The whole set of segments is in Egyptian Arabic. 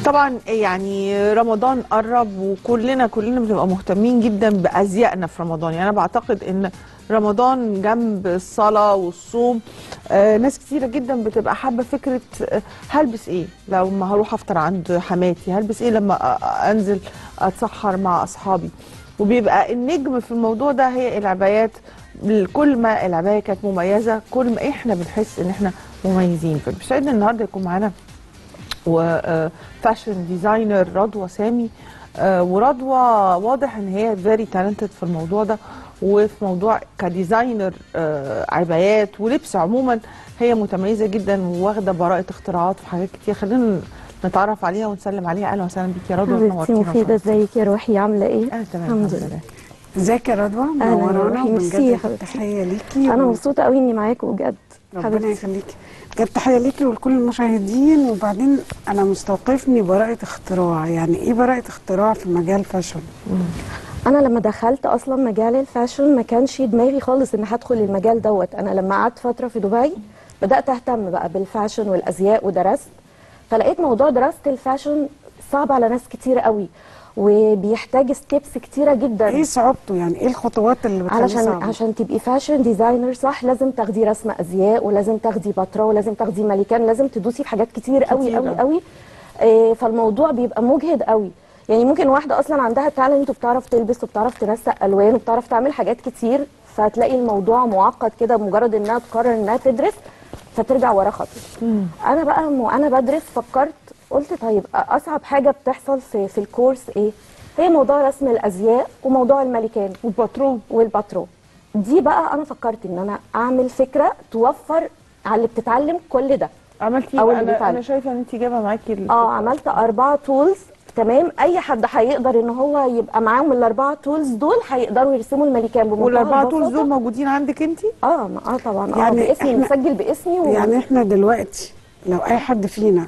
طبعا يعني رمضان قرب وكلنا كلنا بنبقى مهتمين جدا بازيائنا في رمضان يعني انا بعتقد ان رمضان جنب الصلاه والصوم آه ناس كتيره جدا بتبقى حابه فكره آه، هلبس ايه لو ما هروح افطر عند حماتي هلبس ايه لما أ- أ- انزل اتسحر مع اصحابي وبيبقى النجم في الموضوع ده هي العبايات كل ما العبايه كانت مميزه كل ما احنا بنحس ان احنا مميزين فبسعدنا النهارده يكون معانا وفاشن ديزاينر رضوى سامي آه، ورضوى واضح ان هي فيري تالنتد في الموضوع ده وفي موضوع كديزاينر آه، عبايات ولبس عموما هي متميزه جدا وواخده براءه اختراعات في حاجات كتير خلينا نتعرف عليها ونسلم عليها اهلا وسهلا بيك يا رضوى حبيبتي نورتينا مفيدة وشرفتينا. ازيك يا روحي عاملة ايه؟ انا تمام الحمد الحمد لله. لله ازيك يا رضوى أهلا يا منورانا روحي. ميرسي يا وبجد حبيبتي. تحيه ليكي أنا و- مبسوطة قوي إني معاكوا بجد ربنا حبيبتي يخليكي بجد تحيه ليكي ولكل المشاهدين وبعدين انا مستوقفني براءه اختراع يعني ايه براءه اختراع في مجال فاشن أنا لما دخلت أصلا مجال الفاشن ما كانش دماغي خالص إن هدخل المجال دوت أنا لما قعدت فترة في دبي بدأت أهتم بقى بالفاشن والأزياء ودرست فلقيت موضوع دراسة الفاشن صعب على ناس كتير قوي وبيحتاج ستيبس كتيرة جدا ايه صعوبته يعني ايه الخطوات اللي بتخليه علشان صعب عشان تبقي فاشن ديزاينر صح لازم تاخدي رسم ازياء ولازم تاخدي باترا ولازم تاخدي ملكان لازم تدوسي في حاجات كتير قوي كتير قوي أوي. قوي آه، فالموضوع بيبقى مجهد قوي يعني ممكن واحده اصلا عندها تالنت وبتعرف تلبس وبتعرف تنسق الوان وبتعرف تعمل حاجات كتير فتلاقي الموضوع معقد كده بمجرد انها تقرر انها تدرس فترجع ورا خطوه انا بقى وانا بدرس فكرت قلت طيب اصعب حاجه بتحصل في في الكورس ايه هي موضوع رسم الازياء وموضوع الملكان والباترون والباترون دي بقى انا فكرت ان انا اعمل فكره توفر على اللي بتتعلم كل ده عملتي أو إيه بقى؟ اللي انا بيتعلم. انا شايفه ان انت جايبه معاكي ال- اه عملت اربعه تولز تمام اي حد هيقدر ان هو يبقى معاهم الاربعه تولز دول هيقدروا يرسموا الملكان بمنتهى والاربعه تولز البساطة. دول موجودين عندك انت اه ما- اه طبعا اه يعني باسمي إحنا- مسجل باسمي و... يعني احنا دلوقتي لو اي حد فينا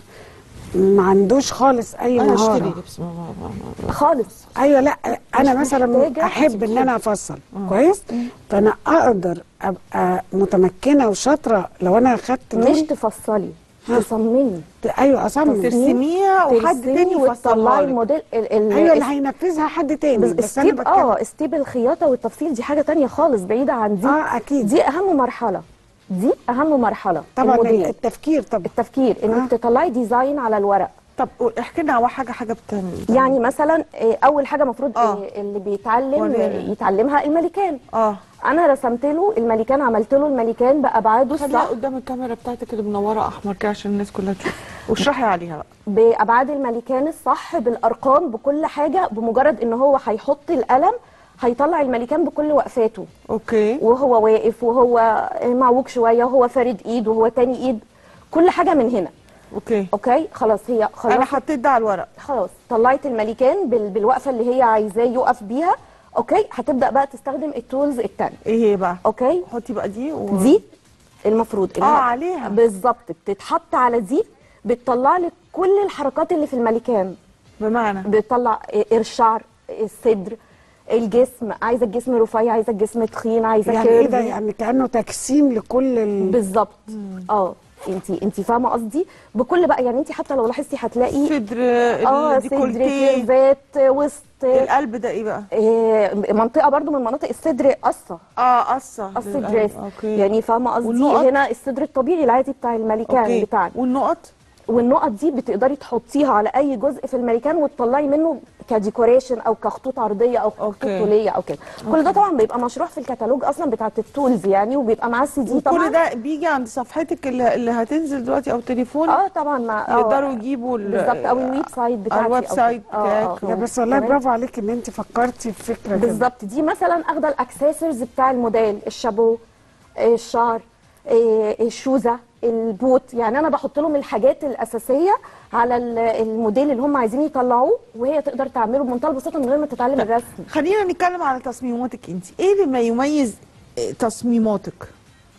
ما عندوش خالص اي انا اشتري مهاره لبس ما- ما- ما- خالص ايوه لا انا مش مثلا محتاجة احب ان انا افصل كويس فانا اقدر ابقى متمكنه وشاطره لو انا اخدت مش دول تفصلي ها. تصممي ايوه اصمم ترسميها وحد ترسمي تاني يفصلها وتطلعي لك الموديل ال ال ايوه اللي الس- هينفذها حد تاني بس بس انا ستيب بتكلم اه ستيب الخياطه والتفصيل دي حاجه تانية خالص بعيده عن دي اه اكيد دي اهم مرحله دي اهم مرحله طبعا الموديل التفكير طبعا التفكير انك آه. تطلعي ديزاين على الورق طب احكي لنا على حاجه حاجه بتعمل يعني مثلا آه، اول حاجه المفروض آه. اللي بيتعلم وريني. يتعلمها الملكان اه انا رسمت له الملكان عملت له الملكان بابعاده خليها الصح قدام الكاميرا بتاعتك اللي منوره احمر كده عشان الناس كلها تشوف واشرحي عليها بقى بابعاد الملكان الصح بالارقام بكل حاجه بمجرد ان هو هيحط القلم هيطلع الملكان بكل وقفاته اوكي وهو واقف وهو معوج شويه وهو فارد ايد وهو تاني ايد كل حاجه من هنا اوكي اوكي خلاص هي خلاص انا حطيت ده على الورق خلاص طلعت الملكان بال... بالوقفه اللي هي عايزاه يقف بيها اوكي هتبدا بقى تستخدم التولز التانية ايه هي بقى اوكي حطي بقى دي و... دي المفروض اه إنها- عليها بالظبط بتتحط على دي بتطلع لك كل الحركات اللي في الملكان بمعنى بتطلع الشعر الصدر الجسم عايزه الجسم رفيع عايزه الجسم تخين عايزه يعني ايه ده كيرفي. يعني كانه تجسيم لكل ال... بالظبط اه انت انت فاهمه قصدي بكل بقى يعني انت حتى لو لاحظتي هتلاقي صدر اه صدر الديكولتيه كيرفات وسط القلب ده ايه بقى إيه منطقه برضو من مناطق الصدر قصه اه قصه قص للقلب. دريس اوكي يعني فاهمه قصدي والنقط؟ هنا الصدر الطبيعي العادي بتاع الملكان اوكي بتاعنا والنقط والنقط دي بتقدري تحطيها على اي جزء في الملكان وتطلعي منه كديكوريشن او كخطوط عرضيه او خطوط أوكي. طوليه او كده كل ده طبعا بيبقى مشروح في الكتالوج اصلا بتاعت التولز يعني وبيبقى معاه السي دي طبعا كل ده بيجي عند صفحتك اللي, اللي هتنزل دلوقتي او تليفون اه طبعا ما آه، يقدروا يجيبوا ال- بالظبط او الويب سايت بتاعتي الويب أو سايت كده. آه، آه. بتاعك. لا بس والله تمام؟ برافو عليك ان انت فكرتي في فكره كده. بالظبط دي مثلا اخده الاكسسوارز بتاع الموديل الشابو آه، الشعر آه، الشوزه البوت يعني انا بحط لهم الحاجات الاساسيه على ال- الموديل اللي هم عايزين يطلعوه وهي تقدر تعمله بمنتهى البساطه من غير ما تتعلم الرسم خلينا نتكلم على تصميماتك انت ايه اللي ما يميز آه، تصميماتك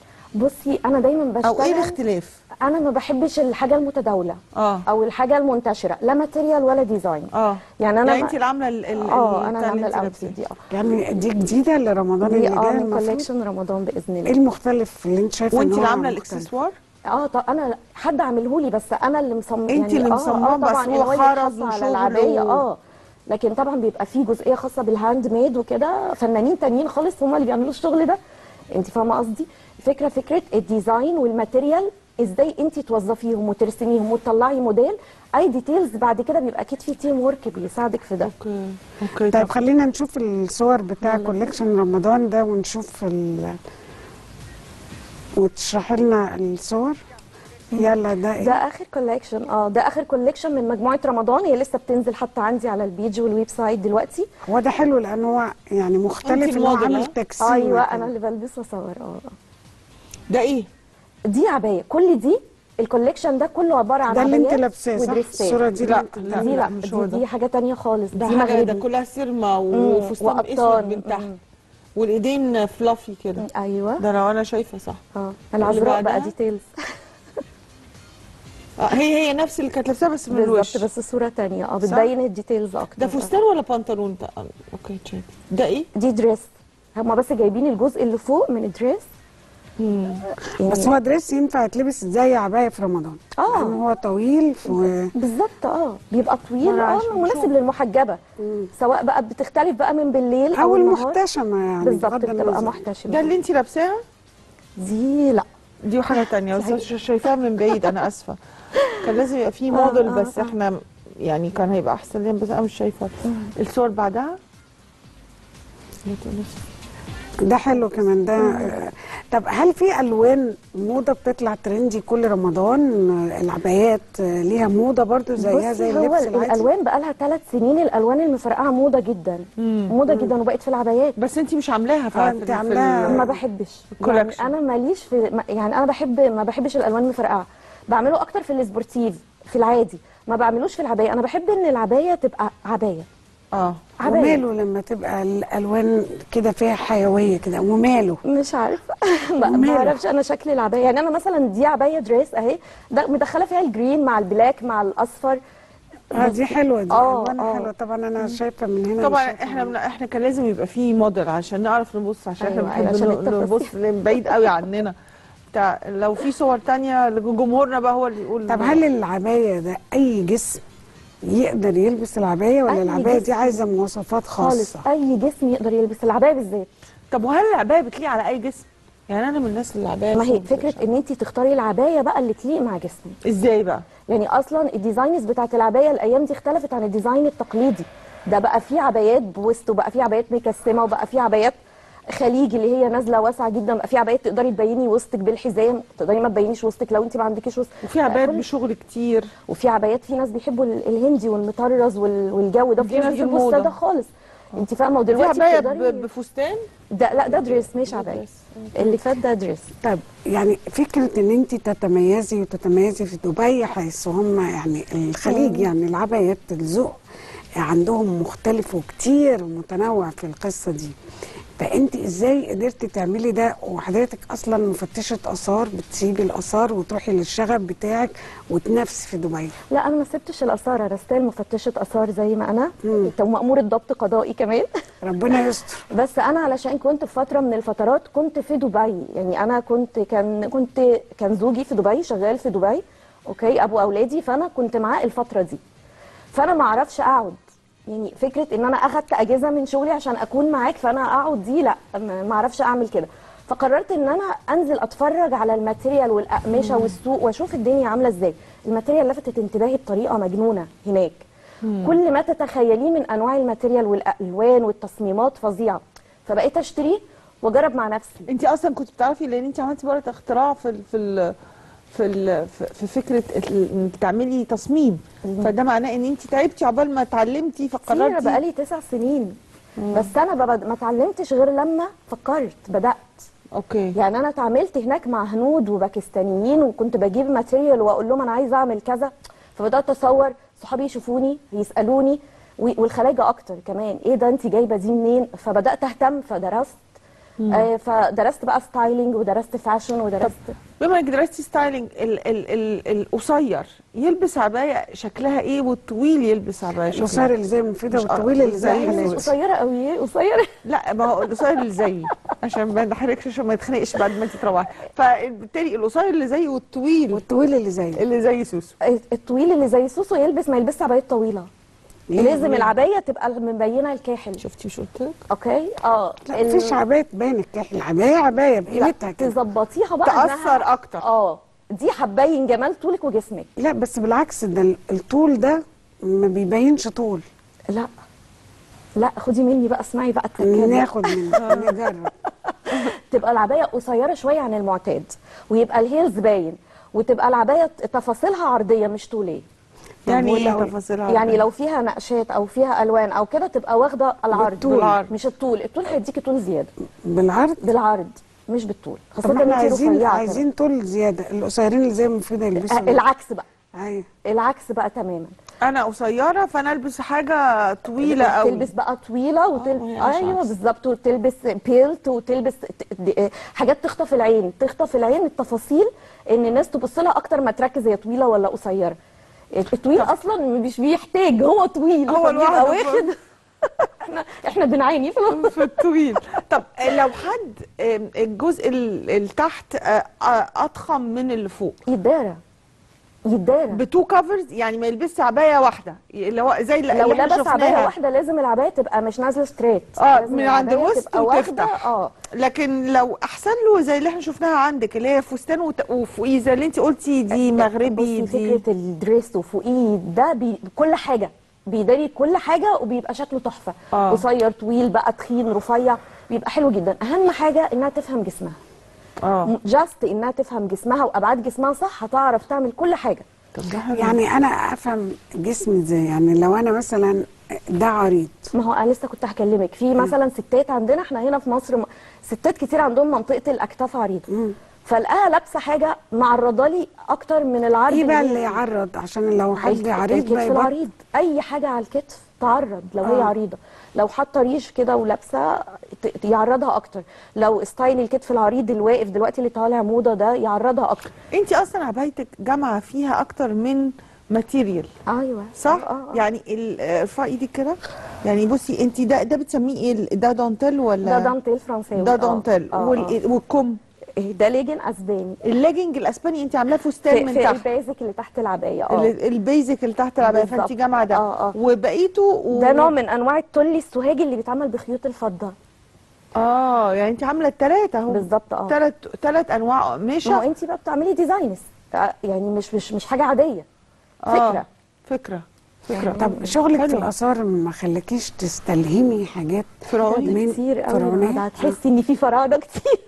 بصي انا دايما او ايه بشتغل الاختلاف انا ما بحبش الحاجه المتداوله اه او الحاجه المنتشره لا ماتيريال ولا ديزاين اه يعني انا يعني ما- انت اللي عامله ال- ال- اه انا البتاع اللي اللي عامله انت الاوتفيت لابساه. دي اه يعني دي جديده لرمضان دي اللي اه جاي من المفروض كوليكشن رمضان باذن ايه الله المختلف اللي انت شايفه وانت إن هو اللي عامله مختلف؟ الاكسسوار اه طب انا حد عامله لي بس انا اللي مصمم انت اللي مصممة، بس طبعا هو الوان خرز الخاصة وشغل على العبايه و- اه لكن طبعا بيبقى فيه جزئيه خاصه بالهاند ميد وكده فنانين تانيين خالص هم اللي بيعملوا الشغل ده انت فاهمه قصدي فكره فكره الديزاين والماتيريال ازاي انت توظفيهم وترسميهم وتطلعي موديل اي ديتيلز بعد كده بيبقى اكيد في تيم ورك بيساعدك في ده اوكي اوكي طيب طب خلينا نشوف الصور بتاع يلا. كوليكشن رمضان ده ونشوف ال وتشرحي لنا الصور يلا ده ده ايه اخر كوليكشن اه ده اخر كوليكشن من مجموعه رمضان هي لسه بتنزل حتى عندي على البيج والويب سايت دلوقتي هو ده حلو لان هو يعني مختلف أنت ان هو الموديل، عامل ها؟ تجسيم ايوه كده. انا اللي بلبس واصور اه ده ايه دي عبايه كل دي الكوليكشن ده كله عباره عن ده اللي انت عبايات لابساه صح ودريسات. الصوره دي لا، اللي انت لا. دي لا مش هو دي, ده. دي حاجه تانية خالص ده دي حاجه ده مغربي كلها سيرما مم، وفستان اسود وقطان. من تحت مم. والايدين فلافي كده ايوه ده لو انا شايفه صح اه العذراء بقى بعدها؟ ديتيلز آه هي هي نفس اللي كانت لابساها بس من بالظبط الوش بس صوره تانية اه صح؟ بتبين الديتيلز اكتر ده آه. فستان ولا بنطلون ده آه، اوكي تشيك ده ايه دي دريس هما بس جايبين الجزء اللي فوق من الدريس يعني بس هو دريس ينفع يتلبس زي عبايه في رمضان آه. لان هو طويل و... بالظبط اه بيبقى طويل مرة اه عشان مناسب نشوف. للمحجبه سواء بقى بتختلف بقى من بالليل او او النهار المحتشمه يعني بالظبط بغض بتبقى النظر. محتشمه ده اللي انت لابساها دي لا دي حاجه تانية بس صحيح. ش- شايفاها من بعيد انا اسفه كان لازم يبقى في آه، موديل آه، بس آه. احنا يعني كان هيبقى احسن لنا بس انا مش شايفه الصور بعدها ده حلو كمان ده آه، طب هل في الوان موضه بتطلع ترندي كل رمضان آه، العبايات آه، ليها موضه برضو زيها زي بصي هو اللبس العادي الالوان بقى لها ثلاث سنين الالوان المفرقعه موضه جدا موضه جدا وبقت في العبايات بس انت مش عاملاها في آه، في- انت في عاملاها- ال- ما بحبش يعني كولكشن. انا ماليش في ما- يعني انا بحب ما بحبش الالوان المفرقعه بعمله اكتر في السبورتيف في العادي ما بعملوش في العبايه انا بحب ان العبايه تبقى عبايه اه عبايه وماله لما تبقى الالوان كده فيها حيويه كده وماله مش عارفه ما ما ماله؟ اعرفش انا شكل العبايه يعني انا مثلا دي عبايه دريس اهي ده مدخله فيها الجرين مع البلاك مع الاصفر اه دي حلوه دي آه، الوانها آه. حلوه طبعا انا شايفه من هنا طبعا مش شايفة احنا من- من احنا كان لازم يبقى في موديل عشان نعرف نبص عشان أيوة، احنا أيوة، عشان بنحب ن- التفاصيل. نبص بعيد قوي عننا بتاع لو في صور تانية جمهورنا بقى هو اللي يقول طب هل العبايه ده اي جسم يقدر يلبس العبايه ولا أي العبايه دي جسم. عايزه مواصفات خالص خاصه اي جسم يقدر يلبس العبايه بالذات طب وهل العبايه بتليق على اي جسم يعني انا من الناس اللي العبايه ما هي مش- فكره ان انت تختاري العبايه بقى اللي تليق مع جسمك ازاي بقى يعني اصلا الديزاينز بتاعت العبايه الايام دي اختلفت عن الديزاين التقليدي ده بقى فيه عبايات بوست وبقى فيه عبايات مكسمه وبقى فيه عبايات خليجي اللي هي نازله واسعه جدا بقى فيه عبايات تقدري تبيني وسطك بالحزام تقدري ما تبينيش وسطك لو انت ما عندكيش وسط وفي عبايات كل- بشغل كتير وفي عبايات في ناس بيحبوا ال- الهندي والمطرز وال- والجو ده دي وفي ناس دي بيحبوا الموضة. الساده خالص انت فاهمه في ودلوقتي عبايه بتقدري ب- بفستان ده لا ده دريس مش عبايه دريس. اللي فات ده دريس طب يعني فكره ان انت تتميزي وتتميزي في دبي حيث هم يعني الخليج يعني العبايات الذوق عندهم مختلف وكتير متنوع في القصه دي فانت ازاي قدرتي تعملي ده وحضرتك اصلا مفتشه اثار بتسيبي الاثار وتروحي للشغف بتاعك وتنافسي في دبي لا انا ما سبتش الاثار انا ستيل مفتشه اثار زي ما انا ومأمور الضبط قضائي كمان ربنا يستر بس انا علشان كنت في فتره من الفترات كنت في دبي يعني انا كنت كان كنت كان زوجي في دبي شغال في دبي اوكي ابو اولادي فانا كنت معاه الفتره دي فانا ما اعرفش اقعد يعني فكره ان انا اخدت اجازه من شغلي عشان اكون معاك فانا اقعد دي لا ما ما اعرفش اعمل كده فقررت ان انا انزل اتفرج على الماتيريال والاقمشه والسوق واشوف الدنيا عامله ازاي الماتيريال لفتت انتباهي بطريقه مجنونه هناك كل ما تتخيليه من انواع الماتيريال والالوان والتصميمات فظيعه فبقيت اشتريه واجرب مع نفسي انت اصلا كنت بتعرفي لان انت عملتي براءه اختراع في ال في ال في ال في- في فكره ال- انك تعملي تصميم فده معناه ان انت تعبتي عقبال ما اتعلمتي كتير فقررتي بقالي تسع سنين بس انا ببد... ما اتعلمتش غير لما فكرت بدات اوكي يعني انا اتعاملت هناك مع هنود وباكستانيين وكنت بجيب ماتيريال واقول لهم انا عايزه اعمل كذا فبدات اصور صحابي يشوفوني يسالوني و- والخلايجه اكتر كمان ايه ده انت جايبه دي منين فبدات اهتم فدرست آه فدرست بقى ستايلينج ودرست فاشن ودرست بما انك درستي ستايلينج ال ال ال القصير يلبس عبايه شكلها ايه والطويل يلبس عبايه شكلها القصير اللي زي مفيده مش- والطويل اللي زي زي- حالاتي قصيره قوي ايه قصيره لا ما هو القصير اللي زيي عشان ما نحرقش عشان ما يتخنقش بعد ما انت تروحي فبالتالي القصير اللي زيه والطويل والطويل اللي زيه اللي زي سوسو الطويل اللي زي سوسو يلبس ما يلبسش عبايات طويله ليه؟ لازم العبايه تبقى مبينه الكاحل شفتي مش قلت لك اوكي اه لا ال- مفيش عبايه تبان الكاحل عبايه عبايه لا بقيمتها كده تظبطيها بقى تأثر إنها- أكتر. اه دي هتبين جمال طولك وجسمك لا بس بالعكس ده ال- الطول ده ما بيبينش طول لا لا خدي مني بقى اسمعي بقى التركيبه ناخد من نجرب تبقى العبايه قصيره شويه عن المعتاد ويبقى الهيلز باين وتبقى العبايه تفاصيلها عرضيه مش طوليه يعني ايه ولو- تفاصيلها يعني لو فيها نقشات او فيها الوان او كده تبقى واخده العرض بالطول. بالعرض. مش الطول الطول هيديكي طول زياده بالعرض بالعرض مش بالطول خاصه طب ما ان احنا انت عايزين رفيعه كده. عايزين طول زياده القصيرين اللي زي مفيدة يلبسوا آه، العكس بقى ايوه العكس بقى تماما انا قصيره فانا البس حاجه طويله قوي تلبس بقى طويله وتلبس هي مش ايوه عكس. بالظبط وتلبس بيلت وتلبس ت- د- حاجات تخطف العين تخطف العين التفاصيل ان الناس تبص لها اكتر ما تركز هي طويله ولا قصيره الطويل اصلا مش بيحتاج هو طويل هو فبيبقى لوحده واخد احنا احنا بنعاني في الوقت. في الطويل طب لو حد آم، الجزء ال- اللي تحت آه، آه، اضخم من اللي فوق يتدارى يتدارى بتو كفرز يعني ما يلبسش عبايه واحده اللي هو زي اللي لو اللي احنا لبس عبايه شفناها. واحده لازم العبايه تبقى مش نازله ستريت اه لازم من عند العباية الوسط تبقى واخدة- وتفتح اه لكن لو احسن له زي اللي احنا شفناها عندك اللي هي فستان وت- وفوقيه زي اللي انت قلتي دي مغربي بصي دي فكره الدريس وفوقيه ده بي كل حاجه بيداري كل حاجه وبيبقى شكله تحفه آه. قصير طويل بقى تخين رفيع بيبقى حلو جدا اهم حاجه انها تفهم جسمها اه جاست انها تفهم جسمها وابعاد جسمها صح هتعرف تعمل كل حاجه طب ده حلو يعني انا افهم جسمي ازاي يعني لو انا مثلا ده عريض ما هو انا لسه كنت هكلمك في مثلا ستات عندنا احنا هنا في مصر م- ستات كتير عندهم منطقه الاكتاف عريضه فلقاها لابسه حاجه معرضه لي اكتر من العرض ايه بقى هي اللي يعرض عشان لو حد الك- عريض الكتف بقى يبقى العريض اي حاجه على الكتف تعرض لو هي آه. عريضه لو حاطه ريش كده ولابسه ت- يعرضها اكتر لو ستايل الكتف العريض الواقف دلوقتي اللي طالع موضه ده يعرضها اكتر انت اصلا عبايتك جامعه فيها اكتر من ماتيريال ايوه صح آه، آه. يعني ال- آه، ارفعي ايدك كده يعني بصي انت ده ده بتسميه ايه ال- ده دانتيل ولا ده دانتيل فرنساوي ده آه، دانتيل آه، وال- والكم آه. ده ليجن اسباني الليجنج الاسباني انت عاملاه فستان في, من في تحت البيزك اللي تحت العبايه اه ال- البيزك اللي تحت العبايه فانت بالظبط. جامعه ده آه، آه. وبقيته و... ده نوع من انواع التولي السوهاجي اللي بيتعمل بخيوط الفضه اه يعني انت عامله الثلاثه اهو بالظبط اه ثلاث ثلاث انواع ما هو قماشه انت بقى بتعملي ديزاينز يعني مش مش مش حاجه عاديه آه، فكره فكره فكره طب شغلك في حلو. الاثار ما خلاكيش تستلهمي حاجات فرعوني من كتير قوي فرعونية؟ هتحسي ان في فراعنه كتير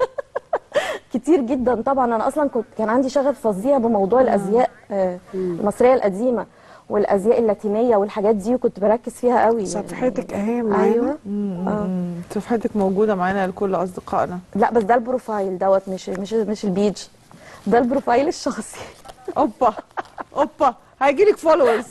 كتير جدا طبعا انا اصلا كنت كان عندي شغف فظيع بموضوع الازياء آه، المصريه القديمه والازياء اللاتينيه والحاجات دي وكنت بركز فيها قوي صفحتك اهي معانا ايوه مم. صفحتك موجوده معانا لكل اصدقائنا لا بس ده البروفايل دوت مش مش مش البيج ده البروفايل الشخصي اوبا اوبا هيجي لك فولورز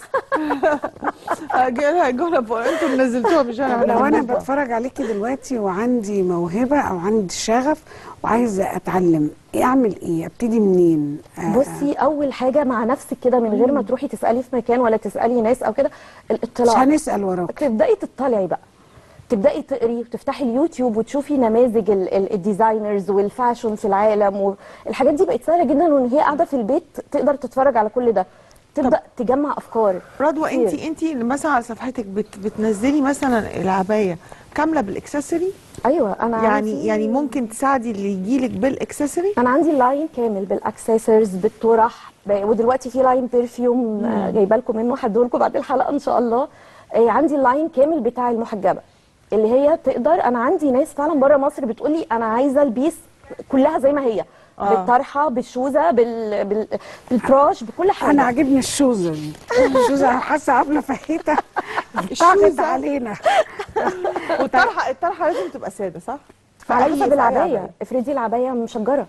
هيجي لها فولورز انتوا اللي نزلتوها مش انا لو انا هنزلها. بتفرج عليكي دلوقتي وعندي موهبه او عندي شغف وعايزه اتعلم اعمل ايه ابتدي منين آه، بصي اول حاجه مع نفسك كده من غير ما تروحي تسالي في مكان ولا تسالي ناس او كده مش الاطلاع هنسال وراك تبداي تطلعي بقى تبداي تقري وتفتحي اليوتيوب وتشوفي نماذج ال- ال- الديزاينرز والفاشن في العالم والحاجات دي بقت سهله جدا وان هي قاعده في البيت تقدر تتفرج على كل ده تبدا تجمع افكار رضوى انت كتير. انت مثلا على صفحتك بت بتنزلي مثلا العبايه كامله بالاكسسوري ايوه انا يعني عندي يعني ممكن تساعدي اللي يجيلك بالاكسسوري انا عندي لاين كامل بالاكسسوارز بالطرح ب- ودلوقتي في لاين برفيوم آه، جايبه لكم منه هدولكم بعد الحلقه ان شاء الله آه، عندي اللاين كامل بتاع المحجبه اللي هي تقدر انا عندي ناس فعلا بره مصر بتقولي انا عايزه البيس كلها زي ما هي آه. بالطرحه بالشوزه بال... بال... بالبراش بكل حاجه انا عاجبني الشوزه دي الشوزه حاسه قبل فهيته طاقت الشوزة؟ علينا والطرحه الطرحه لازم تبقى ساده صح؟ على فأي- حسب فأي العبايه افرضي العبايه مشجره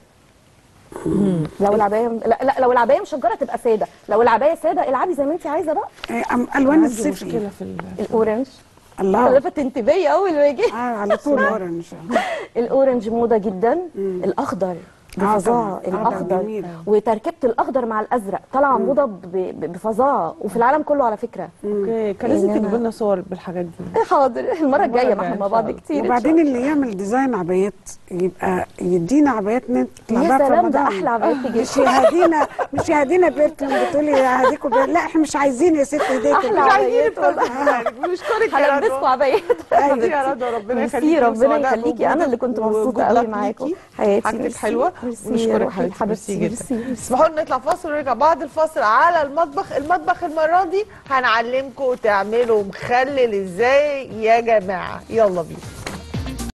لو العبايه لا, لا لو العبايه مشجره تبقى ساده لو العبايه ساده العبي زي ما انت عايزه بقى إيه، أم- الوان عندي الصيف مشكله ايه في ال... الاورنج الله لفت انتباهي اول ما جه آه على طول اورنج الاورنج موضه جدا الاخضر بفظاعه طبعاً. آه، ده الاخضر جميل. وتركيبه الاخضر مع الازرق طالعه موضه ب- ب- بفظاعه وفي العالم كله على فكره اوكي كان لازم يعني تجيب أنا- لنا صور بالحاجات دي إيه حاضر المره الجايه ما الجاية احنا إن مع شاء بعض الله. كتير إن شاء وبعدين اللي يعمل ديزاين عبايات يبقى يدينا عبايات نطلع يا بقى في سلام، ده رمضان. أحلى عبايات تجي. مش يهدينا مش يهدينا بيرتون بتقولي يهديكوا بير... لا احنا مش عايزين يا ست ايديكوا أحلى مش عايزين عبايات والله. الفرق بنشكرك يا هلبسكوا رضوى عبايات حبيبتي يا رضوى ربنا ميرسي، يخليكي ربنا وسعداء يخليكي انا اللي كنت بوجودك مبسوطه وجود قوي لك معاكم ليكي. حياتي حاجتك ميرسي. حلوه ميرسي، ونشكرك روحي حبيبتي ميرسي جدا ميرسي، ميرسي. اسمحوا لنا نطلع فاصل ونرجع بعد الفاصل على المطبخ المطبخ المره دي هنعلمكم تعملوا مخلل ازاي يا جماعه يلا بينا